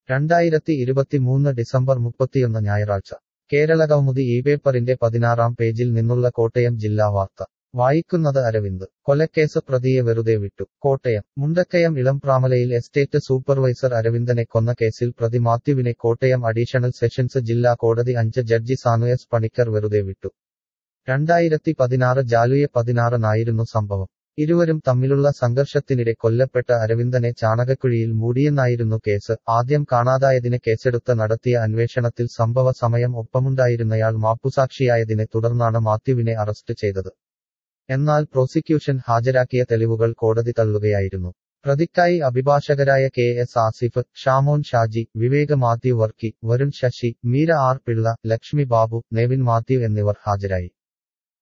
രണ്ടായിരത്തി ഇരുപത്തിമൂന്ന് ഡിസംബർ മുപ്പത്തിയൊന്ന് ഞായറാഴ്ച കേരളകൗമുദി ഈ പേപ്പറിന്റെ പതിനാറാം പേജിൽ നിന്നുള്ള കോട്ടയം ജില്ലാ വാർത്ത വായിക്കുന്നത് അരവിന്ദ് കൊലക്കേസ് പ്രതിയെ വെറുതെ വിട്ടു കോട്ടയം മുണ്ടക്കയം ഇളംപ്രാമലയിൽ എസ്റ്റേറ്റ് സൂപ്പർവൈസർ അരവിന്ദനെ കൊന്ന കേസിൽ പ്രതി മാത്യുവിനെ കോട്ടയം അഡീഷണൽ സെഷൻസ് ജില്ലാ കോടതി അഞ്ച് ജഡ്ജി സാനുയസ് പണിക്കർ വെറുതെ വിട്ടു രണ്ടായിരത്തി പതിനാറ് ജാലുയെ പതിനാറിനായിരുന്നു സംഭവം ഇരുവരും തമ്മിലുള്ള സംഘർഷത്തിനിടെ കൊല്ലപ്പെട്ട അരവിന്ദനെ ചാണകക്കുഴിയിൽ മൂടിയെന്നായിരുന്നു കേസ് ആദ്യം കാണാതായതിന് കേസെടുത്ത് നടത്തിയ അന്വേഷണത്തിൽ സംഭവ സമയം ഒപ്പമുണ്ടായിരുന്നയാൾ മാപ്പുസാക്ഷിയായതിനെ തുടർന്നാണ് മാത്യുവിനെ അറസ്റ്റ് ചെയ്തത് എന്നാൽ പ്രോസിക്യൂഷൻ ഹാജരാക്കിയ തെളിവുകൾ കോടതി തള്ളുകയായിരുന്നു പ്രതിക്കായി അഭിഭാഷകരായ K S Asif Shamon Shaji Vivek Mathew Varkey Varun Sasi Meera R Pillai Lakshmi Babu Nevin Mathew എന്നിവർ ഹാജരായി